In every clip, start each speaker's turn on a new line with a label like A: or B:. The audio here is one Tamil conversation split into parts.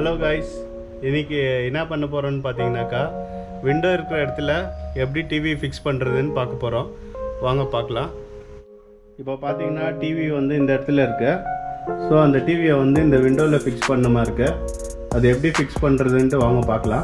A: ஹலோ காய்ஸ் இன்னைக்கு என்ன பண்ண போகிறோன்னு பார்த்தீங்கன்னாக்கா விண்டோ இருக்கிற இடத்துல எப்படி டிவி ஃபிக்ஸ் பண்ணுறதுன்னு பார்க்க போகிறோம் வாங்க பார்க்கலாம் இப்போ பார்த்தீங்கன்னா டிவி வந்து இந்த இடத்துல இருக்கு ஸோ அந்த டிவியை வந்து இந்த விண்டோவில் ஃபிக்ஸ் பண்ண மாதிரி இருக்கு அது எப்படி ஃபிக்ஸ் பண்ணுறதுன்ட்டு வாங்க பார்க்கலாம்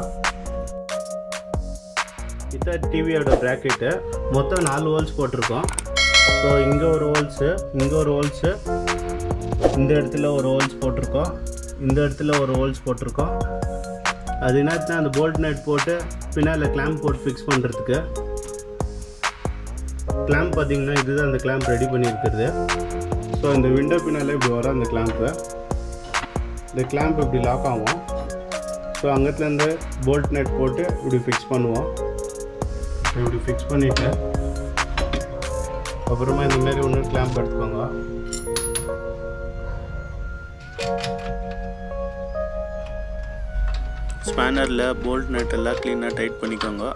A: இதான் டிவியோட ப்ராக்கெட்டு மொத்தம் நாலு ஹோல்ஸ் போட்டிருக்கோம் ஸோ இங்கே ஒரு ஹோல்ஸு இங்கே ஒரு ஹோல்ஸு இந்த இடத்துல ஒரு ஹோல்ஸ் போட்டிருக்கோம் இந்த இடத்துல ஒரு ஹோல்ஸ் போட்டிருக்கோம் அது என்னச்சுன்னா அந்த போல்ட் நட் போட்டு பின்னால் கிளாம்ப் போட்டு ஃபிக்ஸ் பண்ணுறதுக்கு கிளாம்ப் பார்த்தீங்கன்னா இதுதான் அந்த கிளாம்ப் ரெடி பண்ணியிருக்கிறது ஸோ இந்த விண்டோ பின்னால் இப்படி வரும் அந்த கிளாம்ப்பு இந்த கிளாம்ப் இப்படி லாக் ஆகும் ஸோ அங்கத்துலேருந்து போல்ட் நட் போட்டு இப்படி ஃபிக்ஸ் பண்ணுவோம் இப்படி ஃபிக்ஸ் பண்ணிவிட்டு அப்புறமா இந்த மாதிரி ஒன்று கிளாம்ப் எடுத்துக்கோங்க ஸ்பேனரில் போல்ட் நட் எல்லாம் க்ளீனாக டைட் பண்ணிக்கோங்க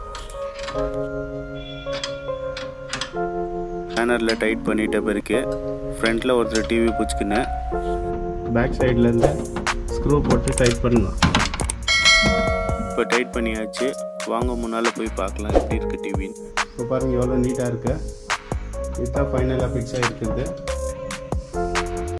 A: ஸ்பேனரில் டைட் பண்ணிட்ட பிறகு ஃப்ரண்ட்டில் ஒருத்தர் டிவி பிடிச்சிக்கின்னு பேக் சைட்லேருந்து ஸ்க்ரூ போட்டு டைட் பண்ணலாம் இப்போ டைட் பண்ணியாச்சு வாங்க முன்னால் போய் பார்க்கலாம் எப்படி இருக்குது டிவின்னு இப்போ பாருங்கள் எவ்வளோ நீட்டாக இருக்குது இதுதான் ஃபைனலாக ஃபிக்ஸ் ஆகிருக்குது